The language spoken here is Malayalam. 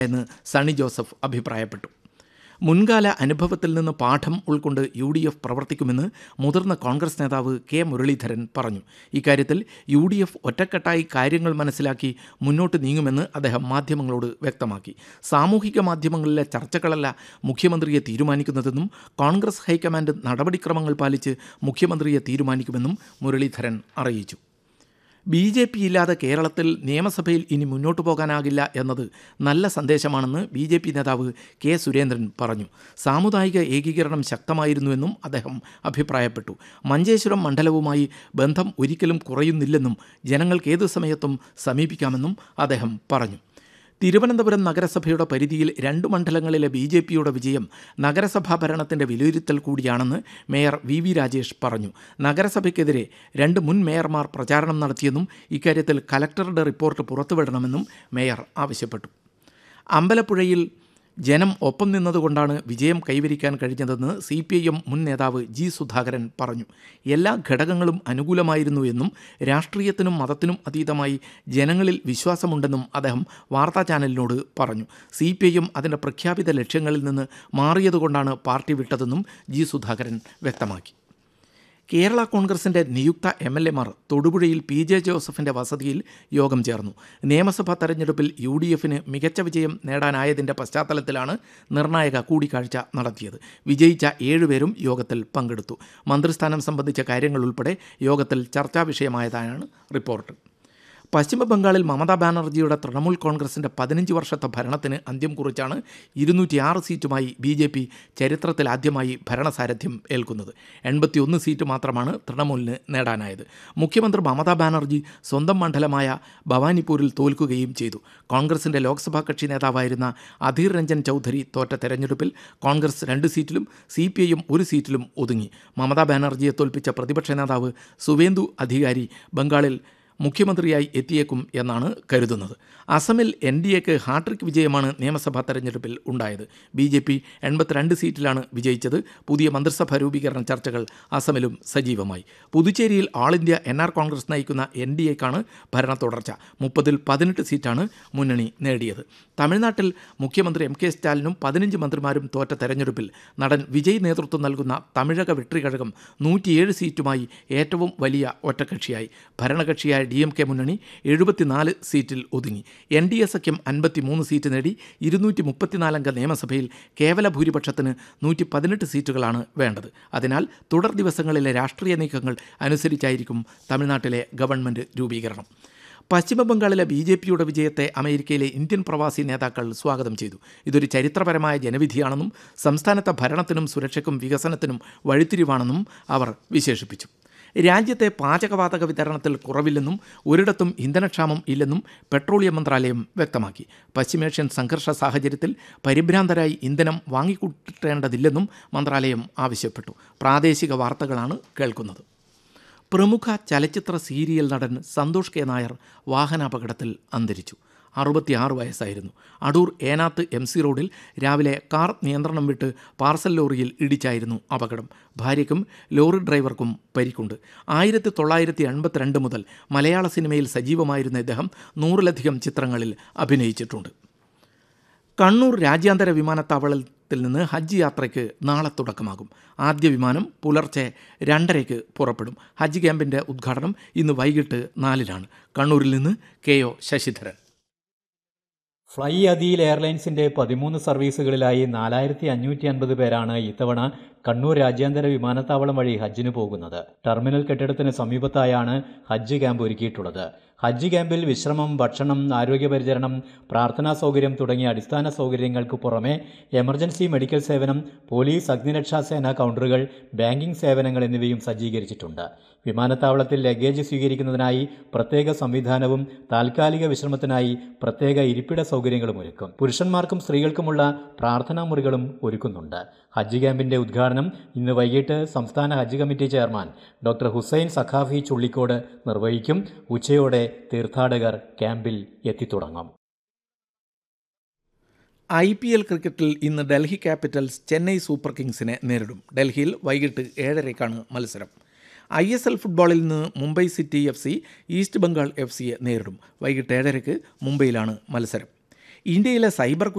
എന്ന് സണ്ണി ജോസഫ് അഭിപ്രായപ്പെട്ടു മുൻകാല അനുഭവത്തിൽ നിന്ന് പാഠം ഉൾക്കൊണ്ട് യു ഡി എഫ് പ്രവർത്തിക്കുമെന്ന് മുതിർന്ന കോൺഗ്രസ് നേതാവ് കെ മുരളീധരൻ പറഞ്ഞു ഇക്കാര്യത്തിൽ യു ഡി എഫ് ഒറ്റക്കെട്ടായി കാര്യങ്ങൾ മനസ്സിലാക്കി മുന്നോട്ട് നീങ്ങുമെന്ന് അദ്ദേഹം മാധ്യമങ്ങളോട് വ്യക്തമാക്കി സാമൂഹിക മാധ്യമങ്ങളിലെ ചർച്ചകളല്ല മുഖ്യമന്ത്രിയെ തീരുമാനിക്കുന്നതെന്നും കോൺഗ്രസ് ഹൈക്കമാൻഡ് നടപടിക്രമങ്ങൾ പാലിച്ച് മുഖ്യമന്ത്രിയെ തീരുമാനിക്കുമെന്നും മുരളീധരൻ അറിയിച്ചു ബി ജെ പി ഇല്ലാതെ കേരളത്തിൽ നിയമസഭയിൽ ഇനി മുന്നോട്ടു പോകാനാകില്ല എന്നത് നല്ല സന്ദേശമാണെന്ന് ബി ജെ പി നേതാവ് കെ സുരേന്ദ്രൻ പറഞ്ഞു സാമുദായിക ഏകീകരണം ശക്തമായിരുന്നുവെന്നും അദ്ദേഹം അഭിപ്രായപ്പെട്ടു മഞ്ചേശ്വരം മണ്ഡലവുമായി ബന്ധം ഒരിക്കലും കുറയുന്നില്ലെന്നും ജനങ്ങൾക്ക് ഏതു സമയത്തും സമീപിക്കാമെന്നും അദ്ദേഹം പറഞ്ഞു തിരുവനന്തപുരം നഗരസഭയുടെ പരിധിയിൽ രണ്ട് മണ്ഡലങ്ങളിലെ ബി ജെ പിയുടെ വിജയം നഗരസഭാ ഭരണത്തിൻ്റെ വിലയിരുത്തൽ കൂടിയാണെന്ന് മേയർ വി വി രാജേഷ് പറഞ്ഞു നഗരസഭയ്ക്കെതിരെ രണ്ട് മുൻ മേയർമാർ പ്രചാരണം നടത്തിയെന്നും ഇക്കാര്യത്തിൽ കലക്ടറുടെ റിപ്പോർട്ട് പുറത്തുവിടണമെന്നും മേയർ ആവശ്യപ്പെട്ടു അമ്പലപ്പുഴയിൽ ജനം ഒപ്പം നിന്നതുകൊണ്ടാണ് വിജയം കൈവരിക്കാൻ കഴിഞ്ഞതെന്ന് സി പി ഐ എം മുൻ നേതാവ് ജി സുധാകരൻ പറഞ്ഞു എല്ലാ ഘടകങ്ങളും അനുകൂലമായിരുന്നു എന്നും രാഷ്ട്രീയത്തിനും മതത്തിനും അതീതമായി ജനങ്ങളിൽ വിശ്വാസമുണ്ടെന്നും അദ്ദേഹം വാർത്താ ചാനലിനോട് പറഞ്ഞു സി പി ഐ എം അതിൻ്റെ പ്രഖ്യാപിത ലക്ഷ്യങ്ങളിൽ നിന്ന് മാറിയതുകൊണ്ടാണ് പാർട്ടി വിട്ടതെന്നും ജി സുധാകരൻ വ്യക്തമാക്കി കേരള കോൺഗ്രസിൻ്റെ നിയുക്ത എം എൽ എമാർ തൊടുപുഴയിൽ പി ജെ ജോസഫിൻ്റെ വസതിയിൽ യോഗം ചേർന്നു നിയമസഭാ തെരഞ്ഞെടുപ്പിൽ യു ഡി എഫിന് മികച്ച വിജയം നേടാനായതിൻ്റെ പശ്ചാത്തലത്തിലാണ് നിർണായക കൂടിക്കാഴ്ച നടത്തിയത് വിജയിച്ച ഏഴുപേരും യോഗത്തിൽ പങ്കെടുത്തു മന്ത്രിസ്ഥാനം സംബന്ധിച്ച കാര്യങ്ങൾ ഉൾപ്പെടെ യോഗത്തിൽ ചർച്ചാ വിഷയമായതാണ് റിപ്പോർട്ട് പശ്ചിമ ബംഗാളിൽ മമതാ ബാനർജിയുടെ തൃണമൂൽ കോൺഗ്രസിൻ്റെ പതിനഞ്ച് വർഷത്തെ ഭരണത്തിന് അന്ത്യം കുറിച്ചാണ് ഇരുന്നൂറ്റിയാറ് സീറ്റുമായി ബി ജെ പി ചരിത്രത്തിലാദ്യമായി ഭരണസാരഥ്യം ഏൽക്കുന്നത് എൺപത്തിയൊന്ന് സീറ്റ് മാത്രമാണ് തൃണമൂലിന് നേടാനായത് മുഖ്യമന്ത്രി മമതാ ബാനർജി സ്വന്തം മണ്ഡലമായ ഭവാനിപ്പൂരിൽ തോൽക്കുകയും ചെയ്തു കോൺഗ്രസിൻ്റെ ലോക്സഭാ കക്ഷി നേതാവായിരുന്ന അധീർ രഞ്ജൻ ചൗധരി തോറ്റ തെരഞ്ഞെടുപ്പിൽ കോൺഗ്രസ് രണ്ട് സീറ്റിലും സി പി ഐയും ഒരു സീറ്റിലും ഒതുങ്ങി മമതാ ബാനർജിയെ തോൽപ്പിച്ച പ്രതിപക്ഷ നേതാവ് സുവേന്ദു അധികാരി ബംഗാളിൽ മുഖ്യമന്ത്രിയായി എത്തിയേക്കും എന്നാണ് കരുതുന്നത് അസമിൽ എൻ ഡി എക്ക് ഹാട്രിക് വിജയമാണ് നിയമസഭാ തെരഞ്ഞെടുപ്പിൽ ഉണ്ടായത് ബി ജെ പി എൺപത്തിരണ്ട് സീറ്റിലാണ് വിജയിച്ചത് പുതിയ മന്ത്രിസഭാ രൂപീകരണ ചർച്ചകൾ അസമിലും സജീവമായി പുതുച്ചേരിയിൽ all India N R Congress നയിക്കുന്ന എൻ ഡി എക്കാണ് ഭരണ തുടർച്ച മുപ്പതിൽ പതിനെട്ട് സീറ്റാണ് മുന്നണി നേടിയത് തമിഴ്നാട്ടിൽ മുഖ്യമന്ത്രി എം കെ സ്റ്റാലിനും പതിനഞ്ച് മന്ത്രിമാരും തോറ്റ തെരഞ്ഞെടുപ്പിൽ നടൻ വിജയ് നേതൃത്വം നൽകുന്ന തമിഴക വെട്രികഴകം നൂറ്റിയേഴ് സീറ്റുമായി ഏറ്റവും വലിയ ഒറ്റക്കക്ഷിയായി ഭരണകക്ഷിയായ ഡി എം കെ മുന്നണി എഴുപത്തിനാല് സീറ്റിൽ ഒതുങ്ങി എൻ ഡി എ സഖ്യം അൻപത്തിമൂന്ന് സീറ്റ് നേടി ഇരുന്നൂറ്റി മുപ്പത്തിനാലംഗ നിയമസഭയിൽ കേവല ഭൂരിപക്ഷത്തിന് നൂറ്റി പതിനെട്ട് സീറ്റുകളാണ് വേണ്ടത് അതിനാൽ തുടർ ദിവസങ്ങളിലെ രാഷ്ട്രീയ നീക്കങ്ങൾ അനുസരിച്ചായിരിക്കും തമിഴ്നാട്ടിലെ ഗവൺമെൻറ് രൂപീകരണം പശ്ചിമ ബംഗാളിലെ ബി ജെ പിയുടെ വിജയത്തെ അമേരിക്കയിലെ ഇന്ത്യൻ പ്രവാസി നേതാക്കൾ സ്വാഗതം ചെയ്തു ഇതൊരു ചരിത്രപരമായ ജനവിധിയാണെന്നും സംസ്ഥാനത്തെ ഭരണത്തിനും സുരക്ഷയ്ക്കും വികസനത്തിനും വഴിത്തിരിവാണെന്നും അവർ വിശേഷിപ്പിച്ചു രാജ്യത്തെ പാചകവാതക വിതരണത്തിൽ കുറവില്ലെന്നും ഒരിടത്തും ഇന്ധനക്ഷാമം ഇല്ലെന്നും പെട്രോളിയം മന്ത്രാലയം വ്യക്തമാക്കി പശ്ചിമേഷ്യൻ സംഘർഷ സാഹചര്യത്തിൽ പരിഭ്രാന്തരായി ഇന്ധനം വാങ്ങിക്കൂട്ടേണ്ടതില്ലെന്നും മന്ത്രാലയം ആവശ്യപ്പെട്ടു പ്രാദേശിക വാർത്തകളാണ് കേൾക്കുന്നത് പ്രമുഖ ചലച്ചിത്ര സീരിയൽ നടൻ സന്തോഷ് കെ നായർ വാഹനാപകടത്തിൽ അന്തരിച്ചു അറുപത്തിയാറ് വയസ്സായിരുന്നു അടൂർ ഏനാത്ത് എം സി റോഡിൽ രാവിലെ കാർ നിയന്ത്രണം വിട്ട് പാർസൽ ലോറിയിൽ ഇടിച്ചായിരുന്നു അപകടം ഭാര്യയ്ക്കും ലോറി ഡ്രൈവർക്കും പരിക്കുണ്ട് ആയിരത്തി തൊള്ളായിരത്തി എൺപത്തിരണ്ട് മുതൽ മലയാള സിനിമയിൽ സജീവമായിരുന്ന ഇദ്ദേഹം നൂറിലധികം ചിത്രങ്ങളിൽ അഭിനയിച്ചിട്ടുണ്ട് കണ്ണൂർ രാജ്യാന്തര വിമാനത്താവളത്തിൽ നിന്ന് ഹജ്ജ് യാത്രയ്ക്ക് നാളെ തുടക്കമാകും ആദ്യ വിമാനം പുലർച്ചെ രണ്ടരയ്ക്ക് പുറപ്പെടും ഹജ്ജ് ക്യാമ്പിൻ്റെ ഉദ്ഘാടനം ഇന്ന് വൈകിട്ട് നാലിനാണ് കണ്ണൂരിൽ നിന്ന് K O Sasidharan fly adeal എയർലൈൻസിന്റെ പതിമൂന്ന് സർവീസുകളിലായി നാലായിരത്തി അഞ്ഞൂറ്റി അൻപത് പേരാണ് ഇത്തവണ കണ്ണൂർ രാജ്യാന്തര വിമാനത്താവളം വഴി ഹജ്ജിന് പോകുന്നത് ടെർമിനൽ കെട്ടിടത്തിന് സമീപത്തായാണ് ഹജ്ജ് ക്യാമ്പ് ഒരുക്കിയിട്ടുള്ളത് ഹജ്ജ് ക്യാമ്പിൽ വിശ്രമം ഭക്ഷണം ആരോഗ്യപരിചരണം പ്രാർത്ഥനാ സൗകര്യം തുടങ്ങിയ അടിസ്ഥാന സൗകര്യങ്ങൾക്ക് പുറമെ എമർജൻസി മെഡിക്കൽ സേവനം പോലീസ് അഗ്നിരക്ഷാസേന കൗണ്ടറുകൾ ബാങ്കിംഗ് സേവനങ്ങൾ എന്നിവയും സജ്ജീകരിച്ചിട്ടുണ്ട് വിമാനത്താവളത്തിൽ ലഗേജ് സ്വീകരിക്കുന്നതിനായി പ്രത്യേക സംവിധാനവും താൽക്കാലിക വിശ്രമത്തിനായി പ്രത്യേക ഇരിപ്പിട സൗകര്യങ്ങളും ഒരുക്കും പുരുഷന്മാർക്കും സ്ത്രീകൾക്കുമുള്ള പ്രാർത്ഥനാ മുറികളും ഒരുക്കുന്നുണ്ട് ഹജ്ജ് ക്യാമ്പിന്റെ ഉദ്ഘാടനം ഇന്ന് വൈകിട്ട് സംസ്ഥാന ഹജ്ജ് committee chairman doctor Hussain Saqafi Chullikode നിർവഹിക്കും ഉച്ചയോടെ തീർത്ഥാടകർ ക്യാമ്പിൽ എത്തിത്തുടങ്ങും ഐ പി എൽ ക്രിക്കറ്റിൽ ഇന്ന് ഡൽഹി ക്യാപിറ്റൽസ് ചെന്നൈ സൂപ്പർ കിങ്സിനെ നേരിടും ഡൽഹിയിൽ വൈകിട്ട് ഏഴരയ്ക്കാണ് മത്സരം ഐ എസ് എൽ ഫുട്ബോളിൽ നിന്ന് Mumbai city F C East Bengal F സിയെ നേരിടും വൈകിട്ട് ഏഴരയ്ക്ക് മുംബൈയിലാണ് മത്സരം ഇന്ത്യയിലെ സൈബർ